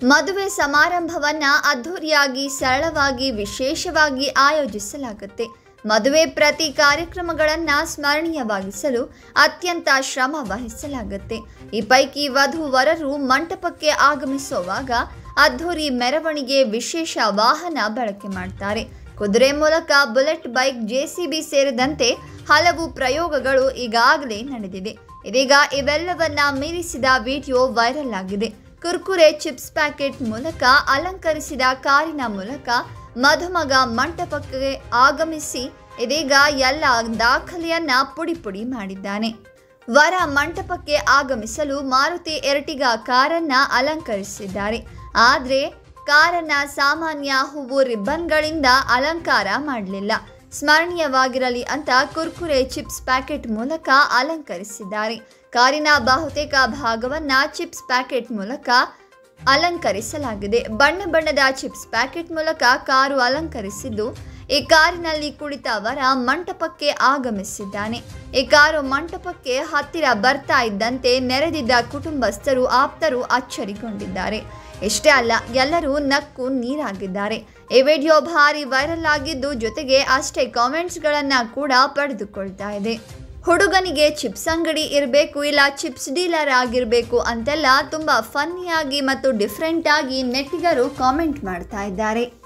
ಮದುವೆ ಸಮಾರಂಭವನ್ನ ಅದ್ಧೂರಿಯಾಗಿ ಸರಳವಾಗಿ ವಿಶೇಷವಾಗಿ ಆಯೋಜಿಸಲಾಗುತ್ತೆ ಮದುವೆ ಪ್ರತಿ ಕಾರ್ಯಕ್ರಮಗಳನ್ನ ಸ್ಮರಣೀಯವಾಗಿಸಲು ಅತ್ಯಂತ ಶ್ರಮ ವಹಿಸಲಾಗುತ್ತೆ ಈ ಪೈಕಿ ವಧು ವರರು ಮಂಟಪಕ್ಕೆ ಆಗಮಿಸುವಾಗ ಅದ್ಧೂರಿ ಮೆರವಣಿಗೆ ವಿಶೇಷ ವಾಹನ ಬಳಕೆ ಮಾಡ್ತಾರೆ ಕುದುರೆ ಮೂಲಕ ಬುಲೆಟ್ ಬೈಕ್ ಜೆಸಿಬಿ ಸೇರಿದಂತೆ ಹಲವು ಪ್ರಯೋಗಗಳು ಈಗಾಗಲೇ ನಡೆದಿದೆ ಇದೀಗ ಇವೆಲ್ಲವನ್ನ ಮೀರಿಸಿದ ವಿಡಿಯೋ ವೈರಲ್ ಆಗಿದೆ ಕುರ್ಕುರೆ ಚಿಪ್ಸ್ ಪ್ಯಾಕೆಟ್ ಮೂಲಕ ಅಲಂಕರಿಸಿದ ಕಾರಿನ ಮೂಲಕ ಮಧುಮಗ ಮಂಟಪಕ್ಕೆ ಆಗಮಿಸಿ ಇದೀಗ ಎಲ್ಲ ದಾಖಲೆಯನ್ನ ಪುಡಿ ಪುಡಿ ಮಾಡಿದ್ದಾನೆ ವರ ಮಂಟಪಕ್ಕೆ ಆಗಮಿಸಲು ಮಾರುತಿ ಎರಟಿಗ ಕಾರನ್ನ ಅಲಂಕರಿಸಿದ್ದಾರೆ ಆದರೆ ಕಾರನ್ನ ಸಾಮಾನ್ಯ ಹೂವು ರಿಬ್ಬನ್ಗಳಿಂದ ಅಲಂಕಾರ ಮಾಡಲಿಲ್ಲ ಸ್ಮರಣೀಯವಾಗಿರಲಿ ಅಂತ ಕುರ್ಕುರೆ ಚಿಪ್ಸ್ ಪ್ಯಾಕೆಟ್ ಮೂಲಕ ಅಲಂಕರಿಸಿದ್ದಾರೆ ಕಾರಿನ ಬಹುತೇಕ ಭಾಗವನ್ನ ಚಿಪ್ಸ್ ಪ್ಯಾಕೆಟ್ ಮೂಲಕ ಅಲಂಕರಿಸಲಾಗಿದೆ ಬಣ್ಣ ಬಣ್ಣದ ಚಿಪ್ಸ್ ಪ್ಯಾಕೆಟ್ ಮೂಲಕ ಕಾರು ಅಲಂಕರಿಸಿದ್ದು ಈ ಕಾರಿನಲ್ಲಿ ಕುಳಿತ ಅವರ ಮಂಟಪಕ್ಕೆ ಆಗಮಿಸಿದ್ದಾನೆ ಈ ಕಾರು ಮಂಟಪಕ್ಕೆ ಹತ್ತಿರ ಬರ್ತಾ ಇದ್ದಂತೆ ನೆರೆದಿದ್ದ ಕುಟುಂಬಸ್ಥರು ಆಪ್ತರು ಅಚ್ಚರಿಗೊಂಡಿದ್ದಾರೆ ಇಷ್ಟೇ ಅಲ್ಲ ಎಲ್ಲರೂ ನಕ್ಕು ನೀರಾಗಿದ್ದಾರೆ ಈ ವಿಡಿಯೋ ಭಾರಿ ವೈರಲ್ ಆಗಿದ್ದು ಜೊತೆಗೆ ಅಷ್ಟೇ ಕಾಮೆಂಟ್ಸ್ಗಳನ್ನು ಕೂಡ ಪಡೆದುಕೊಳ್ತಾ ಇದೆ ಹುಡುಗನಿಗೆ ಚಿಪ್ಸ್ ಅಂಗಡಿ ಇರಬೇಕು ಇಲ್ಲ ಚಿಪ್ಸ್ ಡೀಲರ್ ಆಗಿರಬೇಕು ಅಂತೆಲ್ಲ ತುಂಬ ಫನ್ನಿಯಾಗಿ ಮತ್ತು ಡಿಫ್ರೆಂಟ್ ಆಗಿ ನೆಟ್ಟಿಗರು ಕಾಮೆಂಟ್ ಮಾಡ್ತಾ ಇದ್ದಾರೆ